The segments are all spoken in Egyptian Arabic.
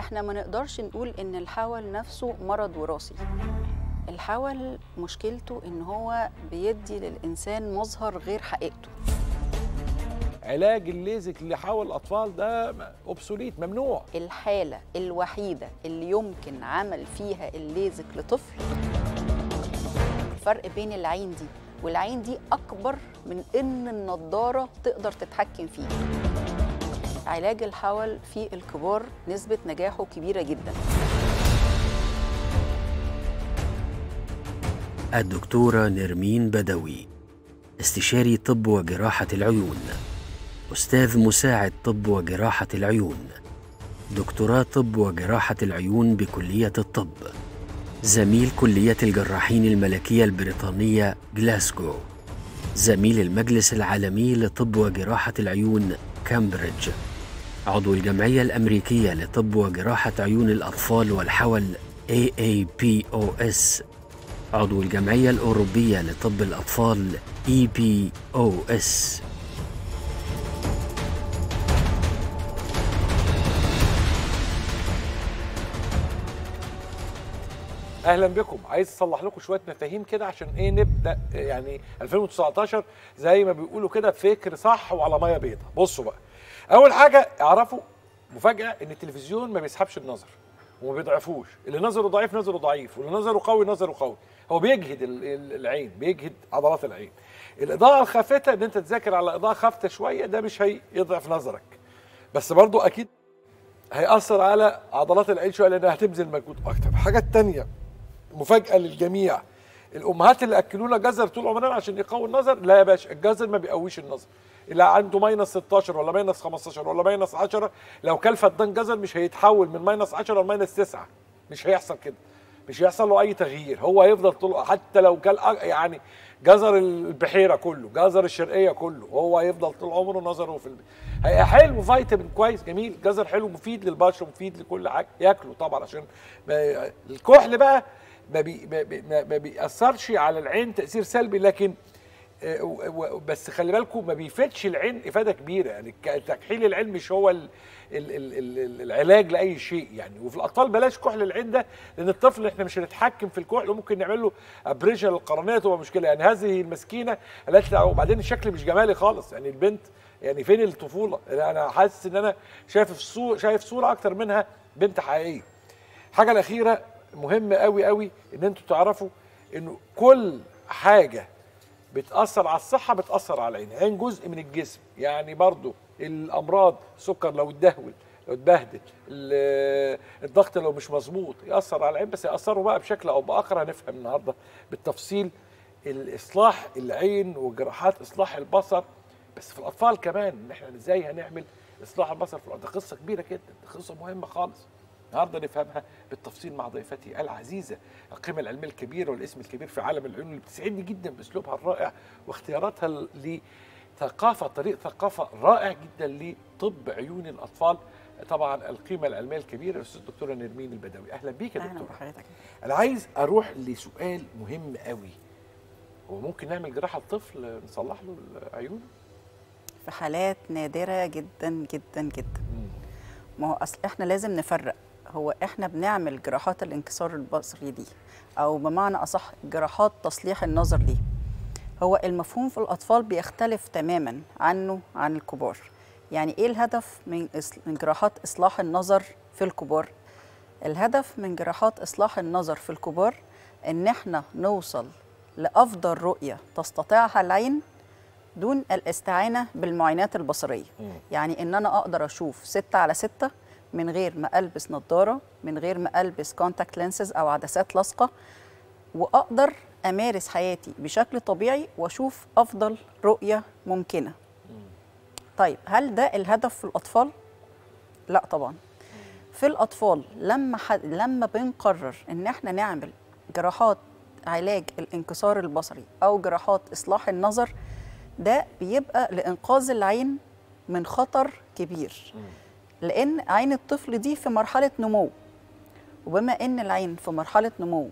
احنا ما نقدرش نقول ان الحول نفسه مرض وراثي الحول مشكلته ان هو بيدي للانسان مظهر غير حقيقته علاج الليزك اللي حول الاطفال ده اوبسوليت ممنوع الحالة الوحيدة اللي يمكن عمل فيها الليزك لطفل الفرق بين العين دي والعين دي أكبر من إن النضارة تقدر تتحكم فيه علاج الحول في الكبار نسبة نجاحه كبيرة جدا الدكتورة نرمين بدوي استشاري طب وجراحة العيون أستاذ مساعد طب وجراحة العيون دكتوراه طب وجراحة العيون بكلية الطب زميل كلية الجراحين الملكية البريطانية جلاسكو زميل المجلس العالمي لطب وجراحة العيون كامبريدج عضو الجمعية الأمريكية لطب وجراحة عيون الأطفال والحول AAPOS عضو الجمعية الأوروبية لطب الأطفال EPOS اهلا بكم عايز اصلح لكم شويه مفاهيم كده عشان ايه نبدا يعني 2019 زي ما بيقولوا كده فكر صح وعلى ميه بيضاء بصوا بقى اول حاجه اعرفوا مفاجاه ان التلفزيون ما بيسحبش النظر وما بيضعفوش اللي نظره ضعيف نظره ضعيف واللي نظره قوي نظره قوي هو بيجهد ال- ال- العين بيجهد عضلات العين الاضاءه الخافته ان انت تذاكر على اضاءه خافته شويه ده مش هيضعف نظرك بس برضو اكيد هيأثر على عضلات العين شويه لانها هتبذل مجهود اكتر الحاجه الثانيه مفاجاه للجميع الامهات اللي اكلونا جزر طول عمرنا عشان يقوي النظر لا يا باشا الجزر ما بيقويش النظر اللي عنده ماينس 16 ولا ماينس 15 ولا ماينس 10 لو كل فدان جزر مش هيتحول من ماينس 10 لماينس 9 مش هيحصل كده مش هيحصل له اي تغيير هو هيفضل طول حتى لو كل يعني جزر البحيره كله جزر الشرقيه كله هو هيفضل طول عمره نظره في البيت هي حلو فيتامين كويس جميل جزر حلو مفيد للبشره مفيد لكل حاجه ياكله طبعا عشان ما الكحل بقى ما, بي ما, بي ما ما بيأثرش على العين تأثير سلبي لكن آه، و- و- بس خلي بالكم ما بيفيدش العين افاده كبيره يعني ك- تكحيل العين مش هو ال ال ال ال العلاج لاي شيء يعني وفي الاطفال بلاش كحل العين ده لان الطفل احنا مش هنتحكم في الكحل وممكن نعمل له ابريشن للقرنيه تبقى مشكله يعني هذه المسكينه التي وبعدين الشكل مش جمالي خالص يعني البنت يعني فين الطفوله يعني انا حاسس ان انا شايف الصوره شايف صوره اكتر منها بنت حقيقيه الحاجه الاخيره مهمه قوي قوي ان انتوا تعرفوا انه كل حاجه بتاثر على الصحه بتاثر على العين العين جزء من الجسم يعني برضو الامراض سكر لو اتدهول لو اتبهدل ال- الضغط لو مش مظبوط ياثر على العين بس ياثروا بقى بشكل او باخر هنفهم النهارده بالتفصيل الاصلاح العين وجراحات اصلاح البصر بس في الاطفال كمان ان احنا ازاي هنعمل اصلاح البصر في الأطفال. ده قصه كبيره جدا دي قصه مهمه خالص النهارده نفهمها بالتفصيل مع ضيفتي العزيزه القيمه العلميه الكبيره والاسم الكبير في عالم العلوم اللي بتسعدني جدا باسلوبها الرائع واختياراتها لثقافه طريق ثقافه رائع جدا لطب عيون الاطفال طبعا القيمه العلميه الكبيره الاستاذ الدكتوره نرمين البدوي اهلا بيك يا أهلا دكتوره بحضرتك انا عايز اروح لسؤال مهم قوي هو ممكن نعمل جراحه لطفل نصلح له العيون في حالات نادرة جدا جدا جدا ما هو أصل إحنا لازم نفرق هو إحنا بنعمل جراحات الانكسار البصري دي أو بمعنى أصح جراحات تصليح النظر ليه هو المفهوم في الأطفال بيختلف تماما عنه عن الكبار يعني إيه الهدف من إص- من جراحات إصلاح النظر في الكبار الهدف من جراحات إصلاح النظر في الكبار إن إحنا نوصل لأفضل رؤية تستطيعها العين دون الاستعانة بالمعاينات البصرية يعني إن أنا أقدر أشوف ستة على ستة من غير ما ألبس نظارة من غير ما ألبس كونتاكت لينسز أو عدسات لاصقة وأقدر أمارس حياتي بشكل طبيعي وأشوف أفضل رؤية ممكنة طيب هل ده الهدف في الأطفال؟ لا طبعا في الأطفال لما حد لما بنقرر إن إحنا نعمل جراحات علاج الانكسار البصري أو جراحات إصلاح النظر ده بيبقى لإنقاذ العين من خطر كبير لأن عين الطفل دي في مرحلة نمو وبما إن العين في مرحلة نمو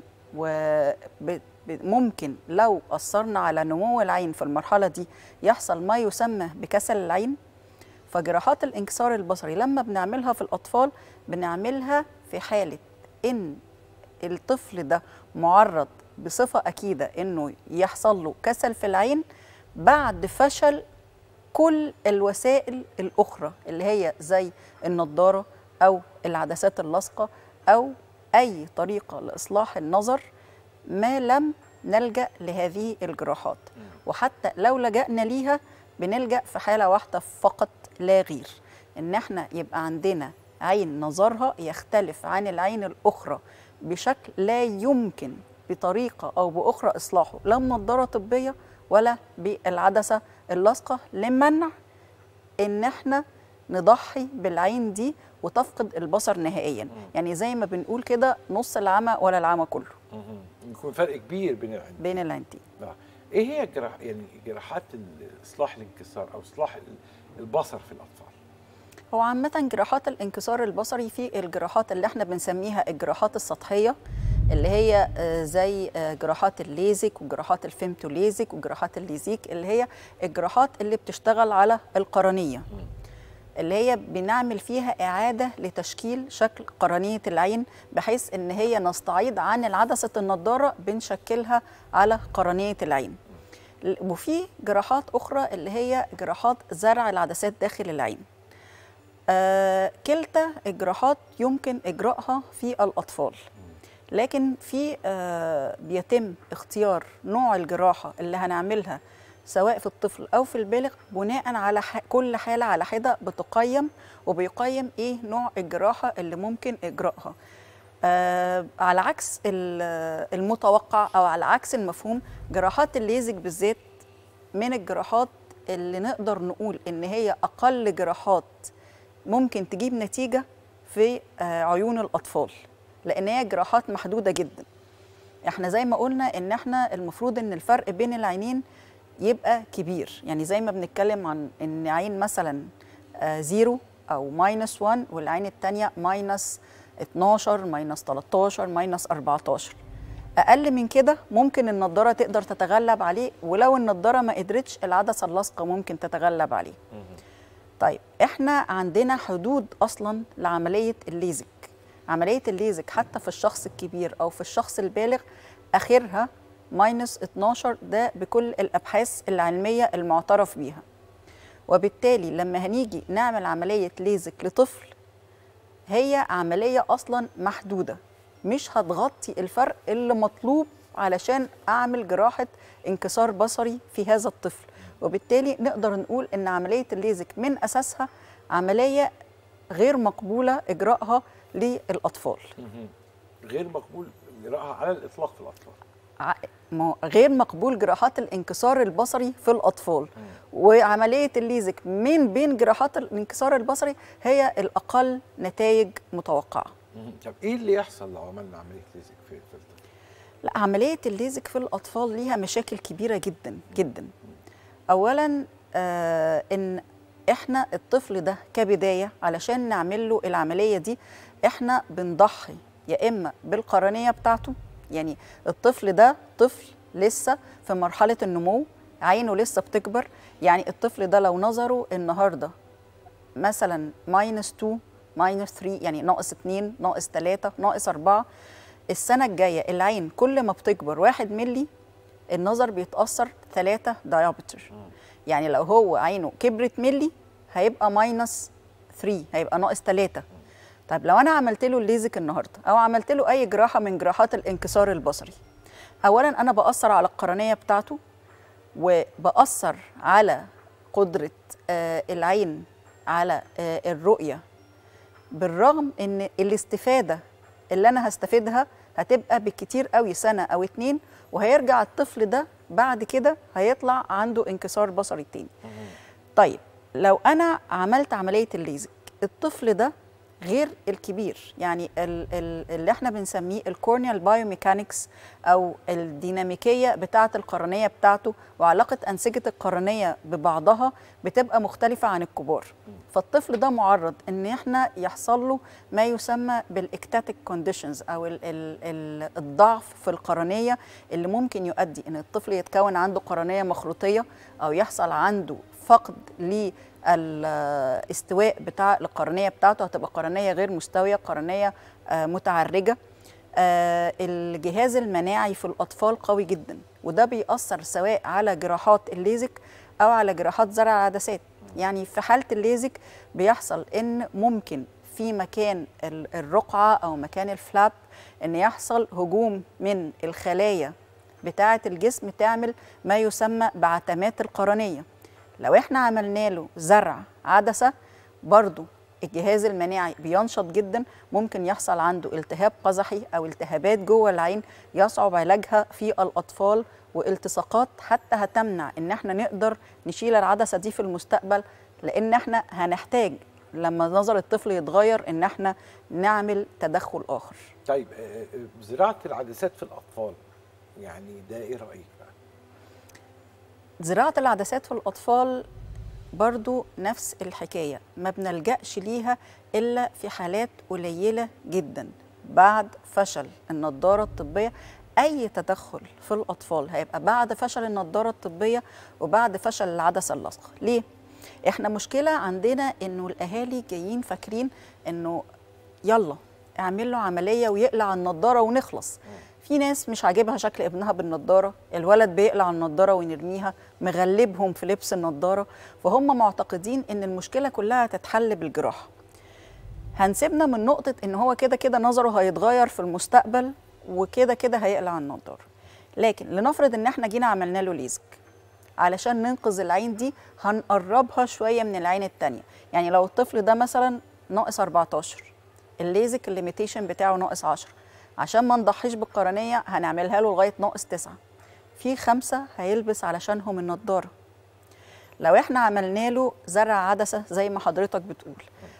وممكن لو أثرنا على نمو العين في المرحلة دي يحصل ما يسمى بكسل العين فجراحات الانكسار البصري لما بنعملها في الاطفال بنعملها في حاله ان الطفل ده معرض بصفه اكيده انه يحصل له كسل في العين بعد فشل كل الوسائل الاخرى اللي هي زي النضاره او العدسات اللاصقه او اي طريقه لاصلاح النظر ما لم نلجا لهذه الجراحات وحتى لو لجأنا ليها بنلجأ في حاله واحده فقط لا غير ان احنا يبقى عندنا عين نظرها يختلف عن العين الاخرى بشكل لا يمكن بطريقه او باخرى اصلاحه لا بنضاره طبيه ولا بالعدسه اللاصقه لمنع ان احنا نضحي بالعين دي وتفقد البصر نهائيا يعني زي ما بنقول كده نص العمى ولا العمى كله مهم. يكون فرق كبير بين العين بين العينتين نعم. ايه هي جراح يعني جراحات ال- اصلاح الانكسار او اصلاح ال- البصر في الاطفال هو عامة جراحات الانكسار البصري في الجراحات اللي احنا بنسميها الجراحات السطحية اللي هي آه، زي آه، جراحات الليزك وجراحات الفيمتوليزك وجراحات الليزيك اللي هي الجراحات اللي بتشتغل على القرنية اللي هي بنعمل فيها إعادة لتشكيل شكل قرنية العين بحيث إن هي نستعيض عن العدسة النضارة بنشكلها على قرنية العين ل- وفي جراحات أخرى اللي هي جراحات زرع العدسات داخل العين آه، كلتا الجراحات يمكن إجراءها في الأطفال لكن في آه، بيتم اختيار نوع الجراحة اللي هنعملها سواء في الطفل أو في البالغ بناء على ح- كل حالة على حدة بتقيم وبيقيم إيه نوع الجراحة اللي ممكن إجراءها آه على عكس ال- المتوقع أو على عكس المفهوم جراحات الليزك بالذات من الجراحات اللي نقدر نقول إن هي أقل جراحات ممكن تجيب نتيجة في آه، عيون الأطفال لأن هي جراحات محدودة جدا احنا زي ما قلنا ان احنا المفروض ان الفرق بين العينين يبقى كبير يعني زي ما بنتكلم عن ان عين مثلا آه، زيرو او ماينس 1 والعين التانية ماينس 12 ماينس 13 ماينس 14 اقل من كده ممكن النضاره تقدر تتغلب عليه ولو النضاره ما قدرتش العدسه اللاصقه ممكن تتغلب عليه طيب احنا عندنا حدود اصلا لعمليه الليزك عمليه الليزك حتى في الشخص الكبير او في الشخص البالغ اخرها ماينس 12 ده بكل الابحاث العلميه المعترف بيها وبالتالي لما هنيجي نعمل عمليه ليزك لطفل هي عمليه اصلا محدوده مش هتغطي الفرق اللي مطلوب علشان اعمل جراحه انكسار بصري في هذا الطفل وبالتالي نقدر نقول ان عمليه الليزك من اساسها عمليه غير مقبوله اجراءها للاطفال غير مقبول اجراءها على الاطلاق في الاطفال ع- ما هو غير مقبول جراحات الانكسار البصري في الاطفال وعمليه الليزك من بين جراحات الانكسار البصري هي الاقل نتائج متوقعه طب ايه اللي يحصل لو عملنا عمليه ليزك في في الطفل لا عمليه الليزك في الاطفال ليها مشاكل كبيره جدا جدا اولا آه ان احنا الطفل ده كبدايه علشان نعمل له العمليه دي احنا بنضحي يا اما بالقرنيه بتاعته يعني الطفل ده طفل لسه في مرحله النمو عينه لسه بتكبر يعني الطفل ده لو نظره النهارده مثلا ماينس 2 ماينس 3 يعني ناقص 2 ناقص 3 ناقص 4 السنه الجايه العين كل ما بتكبر 1 ملي النظر بيتاثر 3 دايابتر يعني لو هو عينه كبرت ملي هيبقى ماينس 3 هيبقى ناقص 3 طيب لو انا عملت له الليزك النهارده او عملت له اي جراحه من جراحات الانكسار البصري اولا انا باثر على القرنيه بتاعته وباثر على قدره آه العين على آه الرؤيه بالرغم ان الاستفاده اللي انا هستفيدها هتبقى بالكتير قوي سنه او اتنين وهيرجع الطفل ده بعد كده هيطلع عنده انكسار بصري تاني طيب لو انا عملت عمليه الليزك الطفل ده غير الكبير يعني ال- ال- اللي احنا بنسميه الكورنيال بايوميكانكس او الديناميكيه بتاعه القرنيه بتاعته وعلاقه انسجه القرنيه ببعضها بتبقى مختلفه عن الكبار فالطفل ده معرض ان احنا يحصل له ما يسمى بالاكتاتيك كونديشنز او ال ال ال الضعف في القرنيه اللي ممكن يؤدي ان الطفل يتكون عنده قرنيه مخروطيه او يحصل عنده فقد للاستواء بتاع القرنيه بتاعته هتبقى قرنيه غير مستويه قرنيه آه، متعرجه آه، الجهاز المناعي في الاطفال قوي جدا وده بيأثر سواء على جراحات الليزك او على جراحات زرع العدسات يعني في حاله الليزك بيحصل ان ممكن في مكان ال- الرقعه او مكان الفلاب ان يحصل هجوم من الخلايا بتاعه الجسم تعمل ما يسمى بعتمات القرنيه لو احنا عملنا له زرع عدسه برضو الجهاز المناعي بينشط جدا ممكن يحصل عنده التهاب قزحي او التهابات جوه العين يصعب علاجها في الاطفال والتصاقات حتى هتمنع ان احنا نقدر نشيل العدسه دي في المستقبل لان احنا هنحتاج لما نظر الطفل يتغير ان احنا نعمل تدخل اخر طيب آه، آه، زراعه العدسات في الاطفال يعني ده ايه رايك بقى زراعة العدسات في الأطفال برضو نفس الحكاية ما بنلجأش ليها إلا في حالات قليلة جدا بعد فشل النضارة الطبية أي تدخل في الأطفال هيبقى بعد فشل النضارة الطبية وبعد فشل العدسة اللاصقة ليه؟ إحنا مشكلة عندنا إنه الأهالي جايين فاكرين إنه يلا اعمل له عملية ويقلع النضارة ونخلص في ناس مش عاجبها شكل ابنها بالنضاره الولد بيقلع النضاره ويرميها مغلبهم في لبس النضاره فهم معتقدين ان المشكله كلها تتحل بالجراحه هنسيبنا من نقطه ان هو كده كده نظره هيتغير في المستقبل وكده كده هيقلع النضاره لكن لنفرض ان احنا جينا عملنا له ليزك علشان ننقذ العين دي هنقربها شويه من العين التانية يعني لو الطفل ده مثلا ناقص 14 الليزك الليميتيشن بتاعه ناقص 10 عشان ما نضحيش بالقرنيه هنعملها له لغايه ناقص 9 في خمسة هيلبس علشانهم النضاره لو احنا عملنا له زرع عدسه زي ما حضرتك بتقول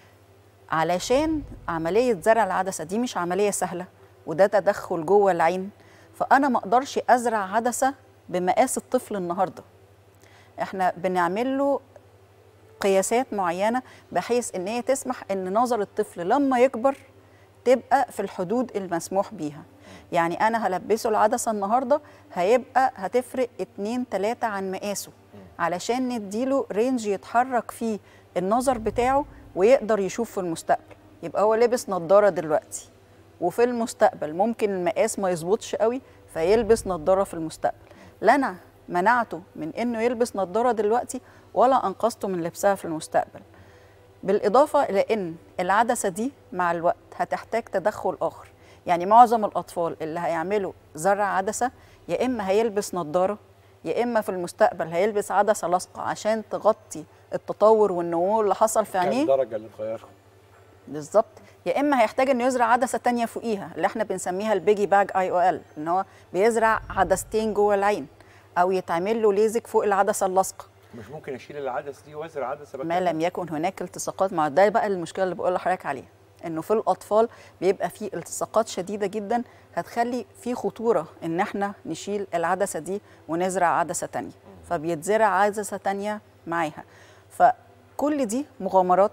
علشان عمليه زرع العدسه دي مش عمليه سهله وده تدخل جوه العين فانا ما اقدرش ازرع عدسه بمقاس الطفل النهارده احنا بنعمل له قياسات معينه بحيث ان هي تسمح ان نظر الطفل لما يكبر تبقى في الحدود المسموح بيها يعني انا هلبسه العدسه النهارده هيبقى هتفرق اتنين تلاتة عن مقاسه علشان نديله رينج يتحرك فيه النظر بتاعه ويقدر يشوف في المستقبل يبقى هو لابس نظاره دلوقتي وفي المستقبل ممكن المقاس ما يظبطش قوي فيلبس نظاره في المستقبل لا انا منعته من انه يلبس نظاره دلوقتي ولا انقذته من لبسها في المستقبل بالإضافة إلى أن العدسة دي مع الوقت هتحتاج تدخل آخر يعني معظم الأطفال اللي هيعملوا زرع عدسة يا إما هيلبس نظارة يا إما في المستقبل هيلبس عدسة لاصقة عشان تغطي التطور والنمو اللي حصل في كام عينيه درجه اللي تغيرهم بالظبط يا اما هيحتاج انه يزرع عدسه تانية فوقيها اللي احنا بنسميها البيجي باج اي او ال ان هو بيزرع عدستين جوه العين او يتعمل له ليزك فوق العدسه اللاصقه مش ممكن اشيل العدسه دي وازرع عدسه ما مكانها؟ لم يكن هناك التصاقات مع ده بقى المشكله اللي بقول لحضرتك عليها انه في الاطفال بيبقى في التصاقات شديده جدا هتخلي في خطوره ان احنا نشيل العدسه دي ونزرع عدسه تانية فبيتزرع عدسه تانية معاها فكل دي مغامرات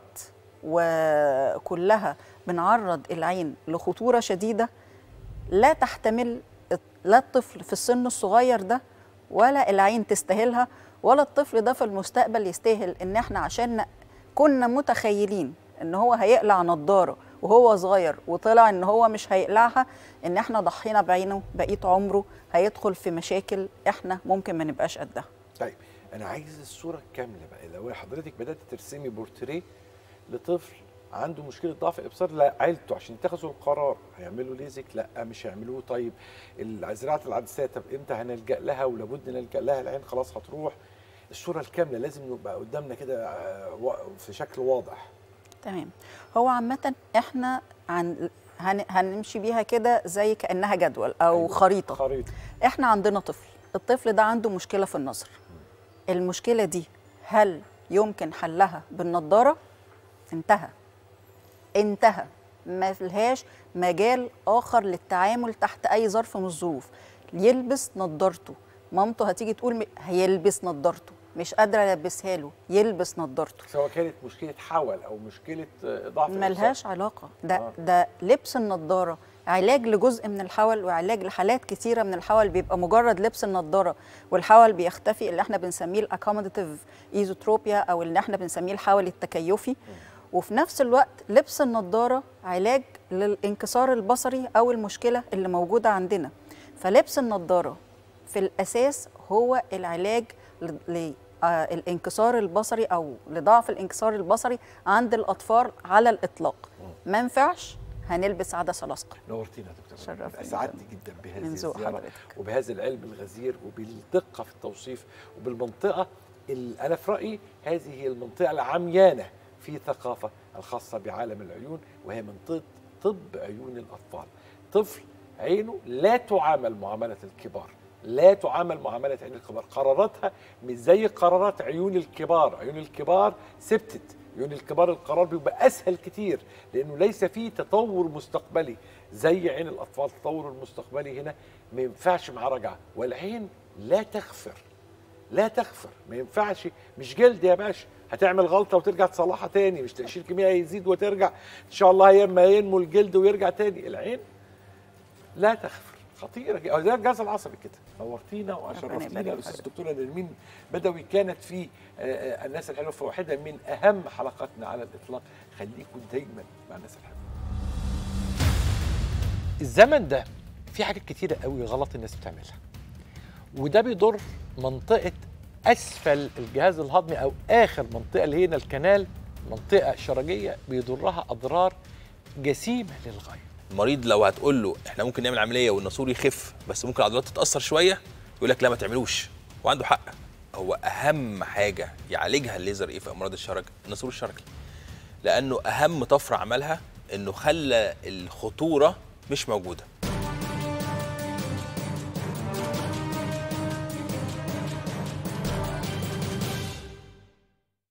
وكلها بنعرض العين لخطوره شديده لا تحتمل لا الطفل في السن الصغير ده ولا العين تستاهلها ولا الطفل ده في المستقبل يستاهل ان احنا عشان ن- كنا متخيلين ان هو هيقلع نضاره وهو صغير وطلع ان هو مش هيقلعها ان احنا ضحينا بعينه بقيه عمره هيدخل في مشاكل احنا ممكن ما نبقاش قدها طيب انا عايز الصوره الكامله بقى لو حضرتك بدات ترسمي بورتريه لطفل عنده مشكله ضعف ابصار لعيلته عشان يتخذوا القرار هيعملوا ليزك لا مش هيعملوه طيب ال- زراعه العدسات طب امتى هنلجا لها ولابد نلجا لها العين خلاص هتروح الصوره الكامله لازم نبقى قدامنا كده آه، وا- في شكل واضح تمام هو عامه احنا عن هن... هنمشي بيها كده زي كانها جدول او أيوة، خريطه خريطه احنا عندنا طفل الطفل ده عنده مشكله في النظر المشكله دي هل يمكن حلها بالنضاره انتهى انتهى ما لهاش مجال اخر للتعامل تحت اي ظرف من الظروف يلبس نضارته مامته هتيجي تقول م- هيلبس نضارته مش قادره البسها له يلبس نظارته سواء كانت مشكله حول او مشكله آه، ضعف ملهاش علاقه ده آه. ده لبس النضاره علاج لجزء من الحول وعلاج لحالات كتيره من الحول بيبقى مجرد لبس النضاره والحول بيختفي اللي احنا بنسميه الاكوموديتيف ايزوتروبيا او اللي احنا بنسميه الحول التكيفي وفي نفس الوقت لبس النضاره علاج للانكسار البصري او المشكله اللي موجوده عندنا فلبس النضاره في الاساس هو العلاج للانكسار البصري او لضعف الانكسار البصري عند الاطفال على الاطلاق ما ينفعش هنلبس عدسه لاصقه نورتينا يا دكتور شرفتني سعدتي جدا بهذه من ذوق الزياره حضرتك. وبهذا العلم الغزير وبالدقه في التوصيف وبالمنطقه ال- انا في رايي هذه هي المنطقه العميانه في ثقافه الخاصه بعالم العيون وهي منطقه طب عيون الاطفال طفل عينه لا تعامل معامله الكبار لا تعامل معامله عين الكبار قراراتها مش زي قرارات عيون الكبار عيون الكبار ثبتت عيون الكبار القرار بيبقى اسهل كتير لانه ليس فيه تطور مستقبلي زي عين الاطفال التطور المستقبلي هنا ما ينفعش معاه رجعه والعين لا تغفر لا تغفر ما ينفعش مش جلد يا باشا هتعمل غلطه وترجع تصلحها تاني مش تاشير كيميائي يزيد وترجع ان شاء الله يا اما ينمو الجلد ويرجع تاني العين لا تغفر خطيره جدا زي الجهاز العصبي كده نورتينا وشرفتينا يبارك الاستاذ فيك. الدكتوره نرمين بدوي كانت في آه، آه، الناس الحلوه في واحده من اهم حلقاتنا على الاطلاق خليكم دايما مع الناس الحلوه الزمن ده في حاجات كتيره قوي غلط الناس بتعملها وده بيضر منطقه اسفل الجهاز الهضمي او اخر منطقه اللي هنا الكنال منطقه شرجيه بيضرها اضرار جسيمه للغايه المريض لو هتقول له احنا ممكن نعمل عمليه والناسور يخف بس ممكن العضلات تتاثر شويه يقول لك لا ما تعملوش وعنده حق هو اهم حاجه يعالجها الليزر ايه في امراض الشرج الناسور الشرجي لانه اهم طفره عملها انه خلى الخطوره مش موجوده